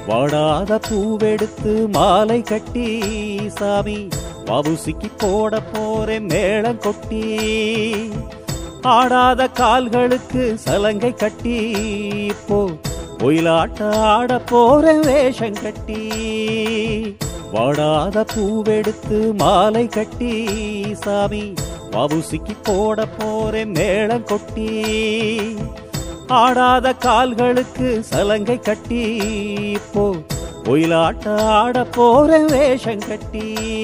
வாடாத பூவெடுத்து மாலை கட்டி சாமி வவுசிக்கு போட போறேன் மேளம் கொட்டி ஆடாத கால்களுக்கு சலங்கை கட்டி இப்போ ஒயிலாட்ட ஆட போறேன் வேஷம் கட்டி வாடாத பூவெடுத்து மாலை கட்டி சாமி வவுசிக்கு போட போறேன் மேளம் கொட்டி ஆடாத கால்களுக்கு சலங்கை கட்டி இப்போ ஒயிலாட்ட ஆட போறேன் வேஷம் கட்டி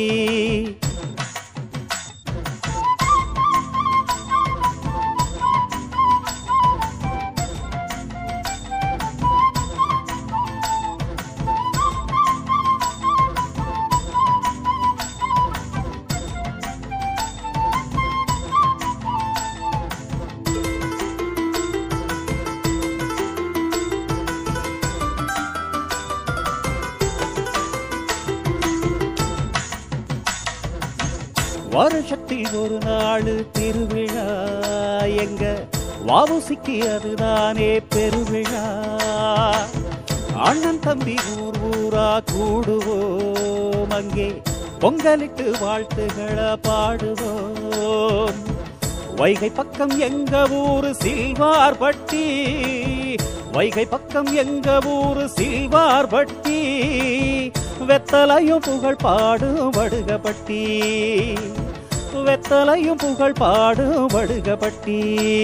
வருஷத்தில் ஒரு நாள் திருவிழா எங்க வாவுசிக்கு அதுதானே பெருவிழா அண்ணன் தம்பி ஊர் ஊரா கூடுவோம் அங்கே பொங்கலிட்டு வாழ்த்துகளை பாடுவோம் வைகை பக்கம் எங்க ஊரு சில்வார்பட்டி வைகை பக்கம் எங்க ஊரு சில்வார்பட்டி வெத்தலையும் புகழ் பாடும் வடுகப்பட்டி வெத்தலையும் புகழ் பாடும் வடுகப்பட்டி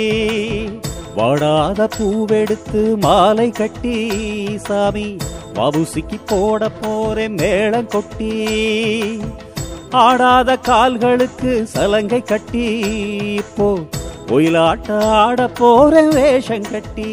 வாடாத பூவெடுத்து மாலை கட்டி சாமி வவுசிக்கு போட போறேன் மேளம் கொட்டி ஆடாத கால்களுக்கு சலங்கை கட்டி இப்போ ஒயிலாட்ட ஆட போறேன் வேஷம் கட்டி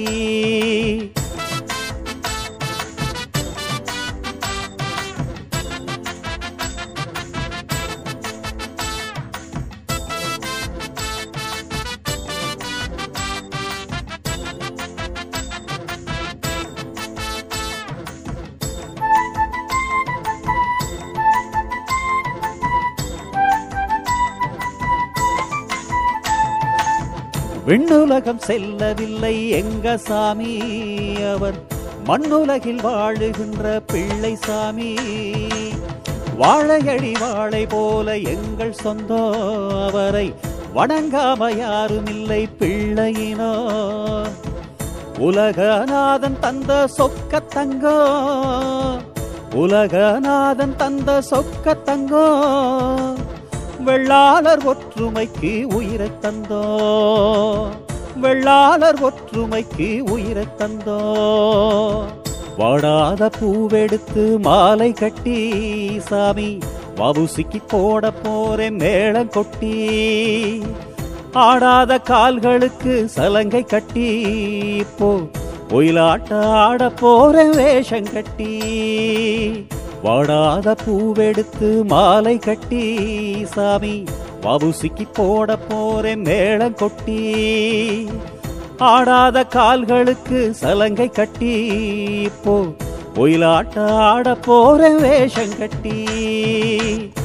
விண்ணுலகம் செல்லவில்லை எங்க சாமி அவர் மண்ணுலகில் வாழுகின்ற பிள்ளை சாமி வாழையடி வாழை போல எங்கள் சொந்தம் அவரை வணங்காம யாரும் இல்லை பிள்ளையினோ உலகநாதன் தந்த சொக்க தங்கம் உலகநாதன் தந்த சொக்க தங்கம் வெள்ளாளர் ஒற்றுமைக்கு உயிரைத் தந்தோ வெள்ளாளர் ஒற்றுமைக்கு உயிரைத் தந்தோ வாடாத பூவெடுத்து மாலை கட்டி சாமி வவுசிக்கு போட போறேன் மேளம் கொட்டி ஆடாத கால்களுக்கு சலங்கை கட்டி இப்போ ஒயிலாட்ட ஆட போறேன் வேஷம் கட்டி வாடாத பூவெடுத்து மாலை கட்டி சாமி வவுசிக்கு போட போறேன் மேளம் கொட்டி ஆடாத கால்களுக்கு சலங்கை கட்டி இப்போ ஒயிலாட்ட ஆட போறேன் வேஷம் கட்டி